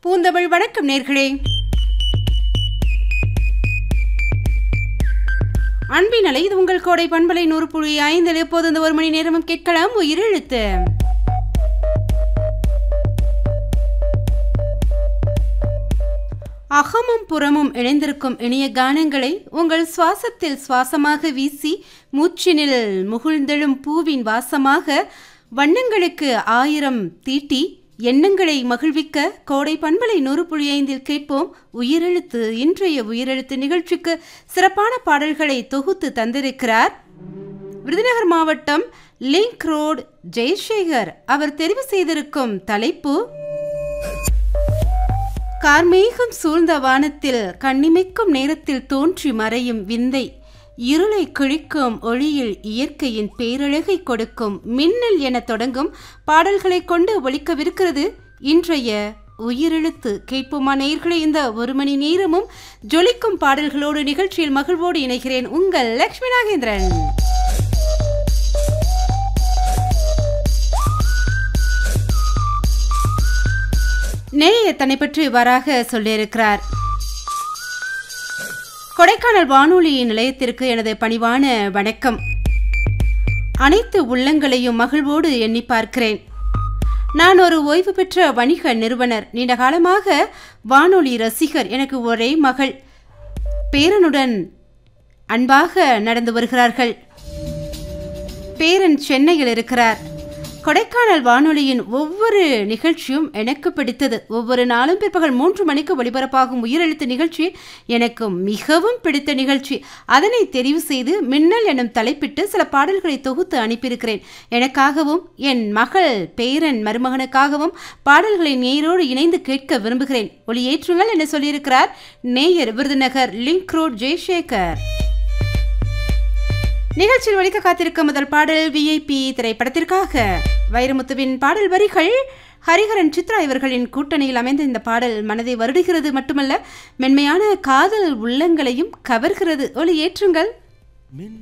பூந்தமிழ் வணக்கம் நேர்களே அன்பின் அலை இது உங்கள் கோடை பண்பலை நூறு புள்ளி ஐந்தில் எப்போது இந்த ஒரு மணி நேரமும் கேட்கலாம் உயிரெழுத்து அகமும் புறமும் இணைந்திருக்கும் இனிய கானங்களை உங்கள் சுவாசத்தில் சுவாசமாக வீசி மூச்சினில் முகிழ்ந்தெழும் பூவின் வாசமாக வண்ணங்களுக்கு ஆயிரம் தீட்டி எண்ணங்களை மகிழ்விக்க கோடை பண்பலை நூறு புள்ளி ஐந்தில் கேட்போம் உயிரெழுத்து இன்றைய உயிரெழுத்து நிகழ்ச்சிக்கு சிறப்பான பாடல்களை தொகுத்து தந்திருக்கிறார் விருதுநகர் மாவட்டம் லிங்க் ரோடு ஜெயசேகர் அவர் தெரிவு செய்திருக்கும் தலைப்பு கார்மேகம் சூழ்ந்த வானத்தில் கண்ணிமைக்கும் நேரத்தில் தோன்றி மறையும் விந்தை இருளை கிழிக்கும் ஒளியில் இயற்கையின் பேரழகை கொடுக்கும் மின்னல் என தொடங்கும் பாடல்களை கொண்டு ஒழிக்கவிருக்கிறது இன்றைய உயிரெழுத்து கேட்போமா நேயர்களே இந்த ஒரு மணி நேரமும் ஜொலிக்கும் பாடல்களோடு நிகழ்ச்சியில் மகிழ்வோடு இணைகிறேன் உங்கள் லக்ஷ்மி நாகேந்திரன் நேய தன்னை பற்றி இவ்வாறாக சொல்லியிருக்கிறார் கொடைக்கானல் வானொலி நிலையத்திற்கு எனது பணிவான வணக்கம் அனைத்து உள்ளங்களையும் மகிழ்வோடு எண்ணி பார்க்கிறேன் நான் ஒரு ஓய்வு பெற்ற வணிக நிறுவனர் நீண்ட காலமாக வானொலி ரசிகர் எனக்கு ஒரே மகள் பேரனுடன் அன்பாக நடந்து வருகிறார்கள் பேரன் சென்னையில் இருக்கிறார் கொடைக்கானல் வானொலியின் ஒவ்வொரு நிகழ்ச்சியும் எனக்கு பிடித்தது ஒவ்வொரு நாளும் பிற்பகல் மூன்று மணிக்கு ஒளிபரப்பாகும் உயிரெழுத்து நிகழ்ச்சி எனக்கு மிகவும் பிடித்த நிகழ்ச்சி அதனை தெரிவு செய்து மின்னல் எனும் தலைப்பிட்டு சில பாடல்களை தொகுத்து அனுப்பியிருக்கிறேன் எனக்காகவும் என் மகள் பேரன் மருமகனுக்காகவும் பாடல்களை நேரோடு இணைந்து கேட்க விரும்புகிறேன் ஒளியேற்றுங்கள் என சொல்லியிருக்கிறார் நேயர் விருதுநகர் லிங்க் ரோட் ஜெய்சேகர் நிகழ்ச்சியில் ஒழிக்க காத்திருக்க முதல் பாடல் விஐபி திரைப்படத்திற்காக வைரமுத்துவின் பாடல் வரிகள் ஹரிஹரன் சித்ரா இவர்களின் கூட்டணியில் அமைந்த இந்த பாடல் மனதை வருடுகிறது மட்டுமல்ல மென்மையான காதல் உள்ளங்களையும் கவர்கிறது ஒளி ஏற்றுங்கள்